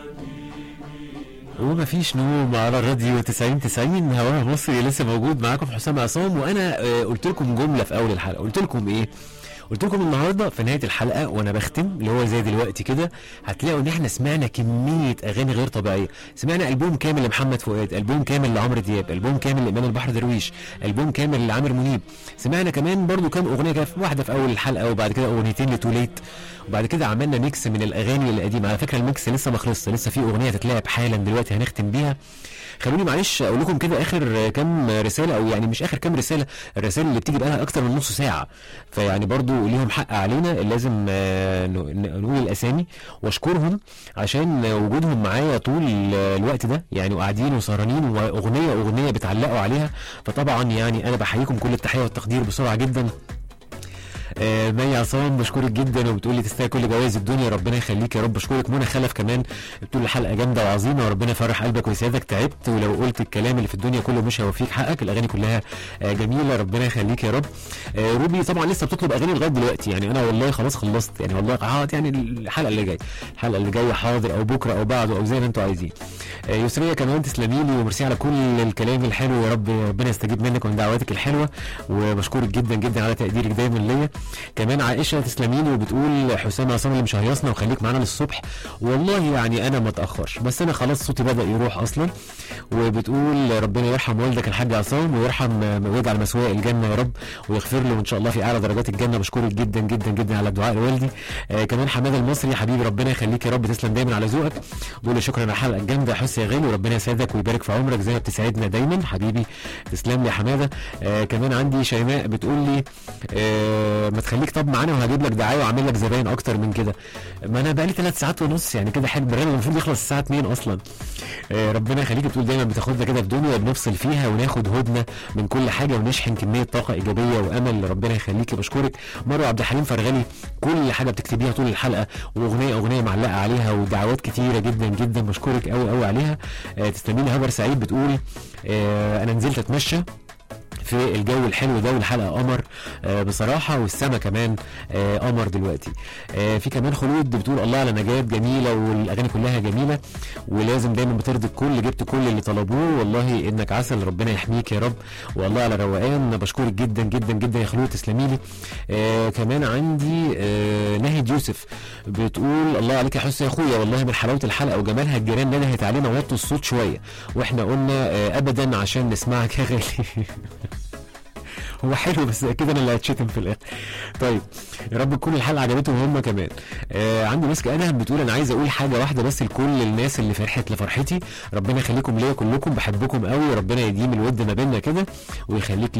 ومفيش نوم على الراديو 90 90 هواها مصري لسه موجود معاكم حسام عصام وانا آه، قلت لكم جمله في اول الحلقه قلت لكم ايه قلت لكم النهارده في نهايه الحلقه وانا بختم اللي هو زي دلوقتي كده هتلاقوا ان احنا سمعنا كميه اغاني غير طبيعيه سمعنا البوم كامل لمحمد فؤاد البوم كامل لعمرو دياب البوم كامل لايمان البحر درويش البوم كامل لعامر منيب سمعنا كمان برضو كام اغنيه كده واحده في اول الحلقه وبعد كده اغنيتين لتوليت وبعد كده عملنا ميكس من الاغاني القديمه على فكره الميكس لسه ما خلصش لسه في اغنيه تتلعب حالا دلوقتي هنختم بيها خلوني معلش اقول لكم كده اخر كام رساله او يعني مش اخر كام رساله الرسائل اللي بتيجي بقالها اكتر من نص ساعه فيعني برضو ليهم حق علينا لازم آه، ن- ن- نقول الاسامي واشكرهم عشان وجودهم معايا طول الوقت ده يعني وقاعدين وسهرانين واغنيه اغنيه بتعلقوا عليها فطبعا يعني انا بحييكم كل التحيه والتقدير بسرعه جدا آه، مي عصام بشكرك جدا وبتقول لي تستاهل كل جوائز الدنيا ربنا يخليك يا رب بشكرك منى خلف كمان بتقول الحلقه جامده وعظيمه وربنا يفرح قلبك ويسعدك تعبت ولو قلت الكلام اللي في الدنيا كله مش هيوفيك حقك الاغاني كلها آه، جميله ربنا يخليك يا رب آه، روبي طبعا لسه بتطلب اغاني لغايه دلوقتي يعني انا والله خلاص خلصت يعني والله قعدت يعني الحلقه اللي جايه الحلقه اللي جايه حاضر او بكره او بعده او زي ما انتوا عايزين آه، يسريه كمان تسلمي لي وميرسي على كل الكلام الحلو يا رب ربنا يستجيب منك ومن دعواتك الحلوه وبشكرك جدا جدا على تقديرك دايما ليا كمان عائشه تسلمي لي وبتقول حسام عصام اللي مش هيصنا وخليك معانا للصبح والله يعني انا ما اتاخرش بس انا خلاص صوتي بدا يروح اصلا وبتقول ربنا يرحم والدك الحاج عصام ويرحم ويجعل مسواه الجنه يا رب ويغفر له ان شاء الله في اعلى درجات الجنه بشكرك جدا جدا جدا على الدعاء لوالدي آه كمان حماده المصري حبيبي ربنا يخليك يا رب تسلم دايما على ذوقك بقول لي شكرا على الحلقه الجامده يا حس يا غالي وربنا يسعدك ويبارك في عمرك زي ما بتسعدنا دايما حبيبي تسلم لي يا حماده آه كمان عندي شيماء بتقول لي آه ما تخليك طب معانا وهجيب لك دعايه واعمل لك زباين اكتر من كده ما انا بقالي ثلاث ساعات ونص يعني كده حلو البرنامج المفروض يخلص الساعه 2 اصلا آه ربنا يخليك بتقول دايما بتاخدنا كده في دنيا بنفصل فيها وناخد هدنه من كل حاجه ونشحن كميه طاقه ايجابيه وامل ربنا يخليكي بشكرك مروه عبد الحليم فرغلي كل حاجه بتكتبيها طول الحلقه واغنيه اغنيه معلقه عليها ودعوات كتيره جدا جدا بشكرك قوي قوي عليها آه تسلمي لي هبر سعيد بتقول آه انا نزلت اتمشى في الجو الحلو ده والحلقه قمر آه بصراحه والسما كمان آه قمر دلوقتي آه في كمان خلود بتقول الله على نجاة جميله والاغاني كلها جميله ولازم دايما بترضي الكل جبت كل اللي طلبوه والله انك عسل ربنا يحميك يا رب والله على روقان بشكرك جدا جدا جدا يا خلود تسلمي لي آه كمان عندي آه ناهد يوسف بتقول الله عليك يا حسن يا اخويا والله من حلاوه الحلقه وجمالها الجيران ندهت علينا وطوا الصوت شويه واحنا قلنا آه ابدا عشان نسمعك يا غالي هو حلو بس اكيد انا اللي هتشتم في الاخر طيب يا رب تكون الحلقه عجبتهم هم كمان آه عندي مسك ادهم بتقول انا عايز اقول حاجه واحده بس لكل الناس اللي فرحت لفرحتي ربنا يخليكم ليا كلكم بحبكم قوي ربنا يديم الود ما بيننا كده ويخليك